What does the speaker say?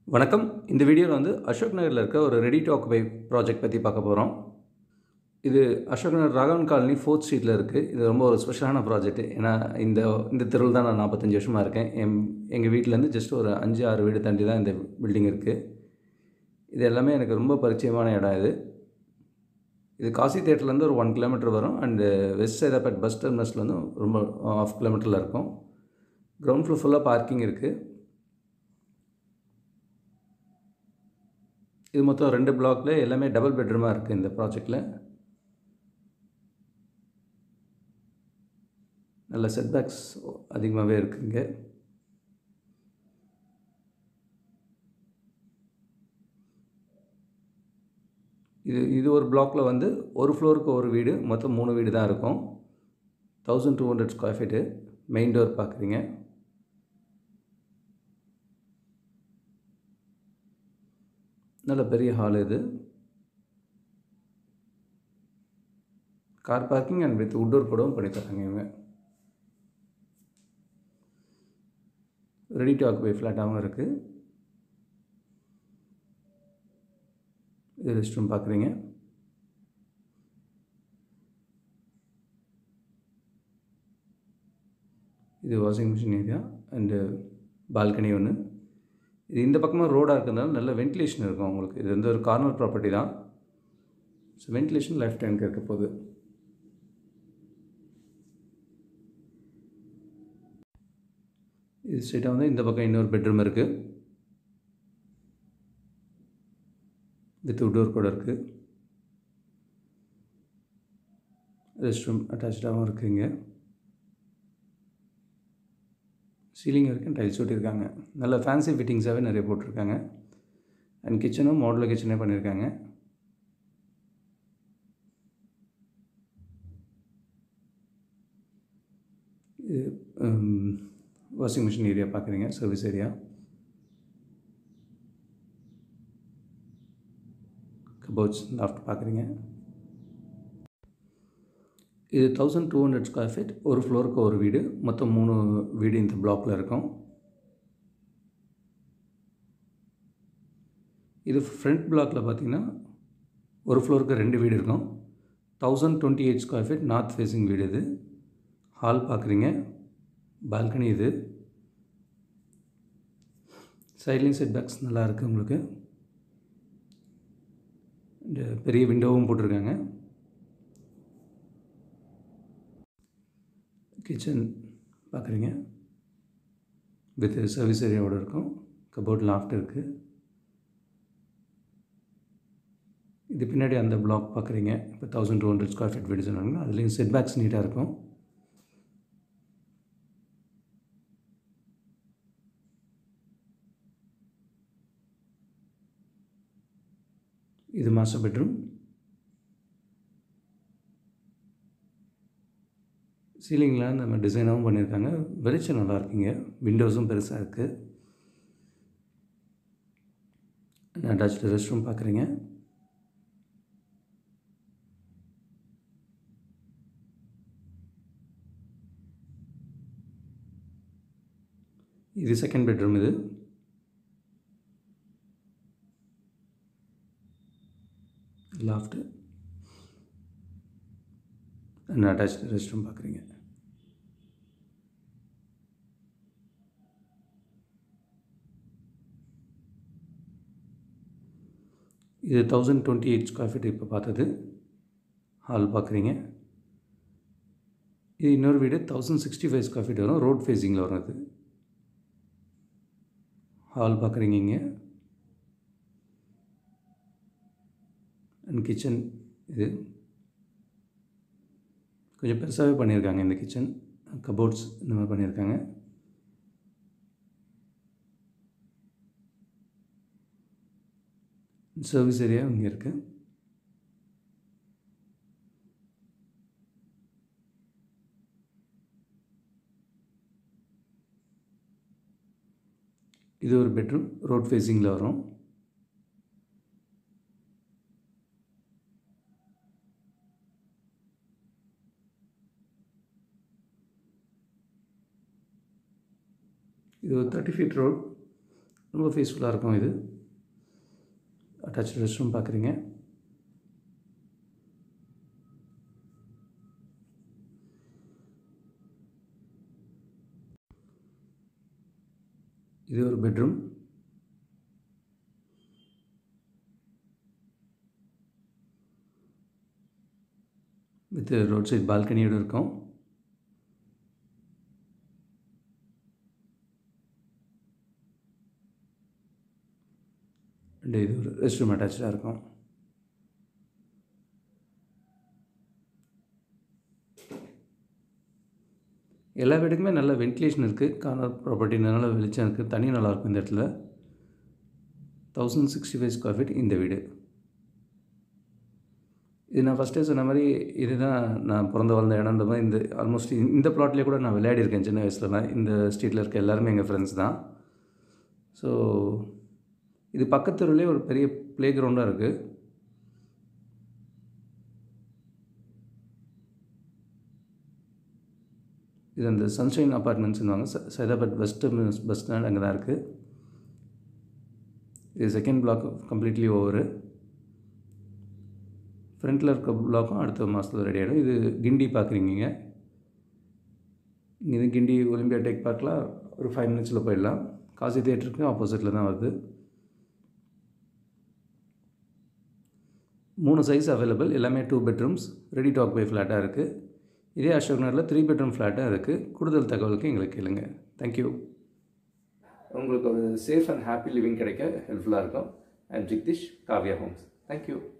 வணக்கம் இந்த வீடியோவில் வந்து அசோக் நகரில் இருக்க ஒரு ரெடி டு ஆக்குபை ப்ராஜெக்ட் பற்றி பார்க்க போகிறோம் இது அசோக் நகர் ராகவன் காலனி ஃபோர்த் ஸ்ட்ரீட்டில் இருக்குது இது ரொம்ப ஒரு ஸ்பெஷலான ப்ராஜெக்ட் ஏன்னா இந்த இந்த தெருவில் தான் நான் நாற்பத்தஞ்சு வருஷமாக இருக்கேன் என் எங்கள் வீட்டிலேருந்து ஜஸ்ட் ஒரு அஞ்சு ஆறு வீடு தாண்டி தான் இந்த பில்டிங் இருக்குது இது எல்லாமே எனக்கு ரொம்ப பரிச்சயமான இடம் இது இது காசி தேட்டர்லேருந்து ஒரு ஒன் கிலோமீட்டர் வரும் அண்டு வெஸ்ட் சைதாப்பேட் பஸ் டெர்மினஸ்லேருந்து ரொம்ப ஆஃப் கிலோமீட்டரில் இருக்கும் கிரவுண்ட் ஃப்ளோர் ஃபுல்லாக பார்க்கிங் இருக்குது இது மொத்தம் ரெண்டு பிளாக்ல எல்லாமே டபுள் பெட்ரூமாக இருக்குது இந்த ப்ராஜெக்டில் நல்ல செட்பேக்ஸ் அதிகமாகவே இருக்குங்க இது இது ஒரு பிளாக்ல வந்து ஒரு ஃப்ளோருக்கு ஒரு வீடு மொத்தம் மூணு வீடு தான் இருக்கும் thousand two hundred square feet main door பார்க்குறீங்க நல்ல பெரிய ஹால் இது கார் பார்க்கிங் அண்ட் வித் உட்டோர் கூடவும் பண்ணி தராங்க இவங்க ரெடி டு ஆக்குபை ஃப்ளாட்டாகவும் இருக்குது இது ரெஸ்ட் ரூம் பார்க்குறீங்க இது washing machine area and balcony ஒன்று இது இந்த பக்கமாக ரோடாக இருக்கிறதுனால நல்ல வென்டிலேஷன் இருக்கும் உங்களுக்கு இது வந்து ஒரு கார்னர் ப்ராப்பர்ட்டி தான் ஸோ வென்டிலேஷன் லைஃப் டைமுக்கு இருக்க போகுது இது ஸ்ட்ரெயிட்டாக வந்து இந்த பக்கம் இன்னொரு பெட்ரூம் இருக்குது வித் டோர் கூட இருக்குது ரெஸ்ட் ரூம் அட்டாச்சாகவும் இருக்குங்க சீலிங் வரைக்கும் டைல்ஸ் ஒட்டியிருக்காங்க நல்ல ஃபேன்சி ஃபிட்டிங்ஸாகவே நிறைய போட்டிருக்காங்க அண்ட் கிச்சனும் மாடலர் கிச்சனே பண்ணியிருக்காங்க இது வாஷிங் மிஷின் ஏரியா பார்க்குறீங்க சர்வீஸ் ஏரியா கபோர்ட்ஸ் லாஃப்ட் பார்க்குறீங்க இது thousand two hundred square feet ஒரு ஃப்ளோருக்கு ஒரு வீடு மொத்தம் மூணு வீடு இந்த பிளாக்கில் இருக்கும் இது ஃப்ரண்ட் பிளாக்கில் பார்த்தீங்கன்னா ஒரு ஃப்ளோருக்கு ரெண்டு வீடு இருக்கும் thousand twenty eight square feet north facing வீடு இது ஹால் பார்க்குறீங்க பால்கனி இது சைட்லையும் செட் பேக்ஸ் நல்லா இருக்குது உங்களுக்கு இந்த பெரிய விண்டோவும் போட்டிருக்காங்க கிச்சன் பார்க்குறீங்க வித் சர்வீஸ் ஏரியாவோடு இருக்கும் கபோர்ட் லாஃப்ட் இருக்குது இது பின்னாடி அந்த பிளாக் பார்க்குறீங்க இப்போ thousand two hundred square feet வீடு சொன்னாங்க அதுலேயும் செட் பேக்ஸ் நீட்டாக இருக்கும் இது மாஸ்டர் பெட்ரூம் சீலிங்கில் நம்ம டிசைனாகவும் பண்ணியிருக்காங்க வெளிச்சம் நல்லா இருக்குங்க விண்டோஸும் பெருசாக இருக்குது அட்டாச்சு ரெஸ்ட் ரூம் பார்க்குறீங்க இது செகண்ட் பெட்ரூம் இது loft and attach rest room பார்க்குறீங்க இது thousand twenty eight square feet இப்போ பார்த்தது ஹால் பார்க்குறீங்க இது இன்னொரு வீடு thousand sixty five square feet வரும் ரோட் ஃபேஸிங்கில் வரும் அது ஹால் பார்க்குறீங்க இங்கே அண்ட் கிச்சன் இது கொஞ்சம் பெருசாகவே பண்ணியிருக்காங்க இந்த கிச்சன் கபோர்ட்ஸ் இந்த மாதிரி பண்ணியிருக்காங்க சர்வீஸ் ஏரியா இங்கே இருக்குது இது ஒரு பெட்ரூம் ரோட் ஃபேஸிங்கில் வரும் இது ஒரு தேர்ட்டி ஃபீட் ரோட் ரொம்ப பீஸ்ஃபுல்லாக இருக்கும் இது அட்டாச் ரெஸ்ட் ரூம் பார்க்குறீங்க இது ஒரு பெட்ரூம் வித் ரோட் சைட் பால்கனியோடு இருக்கும் அண்ட் இது ஒரு ரெஸ்ட் ரூம் அட்டாச்சாக இருக்கும் எல்லா வீட்டுக்குமே நல்ல வென்டிலேஷன் இருக்குது கார்னர் ப்ராப்பர்ட்டினால வெளிச்சம் இருக்குது தண்ணி நல்லாயிருக்கும் இந்த இடத்துல thousand sixty five square feet இந்த வீடு இது நான் ஃபஸ்ட்டே சொன்ன மாதிரி இதுதான் நான் பிறந்த வளர்ந்த இடம்ன்ற மாதிரி இந்த ஆல்மோஸ்ட் இந்த ப்ளாட்லேயே கூட நான் விளையாடிருக்கேன் சின்ன வயசுலலாம் இந்த ஸ்ட்ரீட்டில் இருக்க எல்லாருமே எங்கள் ஃப்ரெண்ட்ஸ் தான் ஸோ இது பக்கத்துலேயே ஒரு பெரிய ப்ளே கிரவுண்டாக இருக்குது இது அந்த சன்ஷைன் அப்பார்ட்மெண்ட்ஸ்னுவாங்க ச சைதாபாத் வெஸ்ட் பஸ் ஸ்டாண்ட் அங்கே தான் இருக்குது இது செகண்ட் பிளாக் கம்ப்ளீட்லி ஓவரு ஃப்ரண்ட்டில் இருக்க பிளாக்கும் அடுத்த மாதத்தில் ரெடி ஆகிடும் இது கிண்டி பார்க்குறீங்க இது கிண்டி ஒலிம்பியா டெக் பார்க்கில் ஒரு ஃபைவ் மினிட்ஸில் போயிடலாம் காசி தியேட்டருக்கு ஆப்போசிட்டில் தான் வருது மூணு சைஸ் அவைலபிள் எல்லாமே two bedrooms ready to occupy ஃப்ளாட்டாக இருக்குது இதே அசோக் நகரில் த்ரீ பெட்ரூம் ஃப்ளாட்டாக இருக்குது கூடுதல் தகவலுக்கு எங்களுக்கு கேளுங்க தேங்க்யூ உங்களுக்கு ஒரு சேஃப் அண்ட் ஹாப்பி லிவிங் கிடைக்க ஹெல்ப்ஃபுல்லாக இருக்கும் அண்ட் ஜிக்திஷ் காவ்யா ஹோம்ஸ் தேங்க்யூ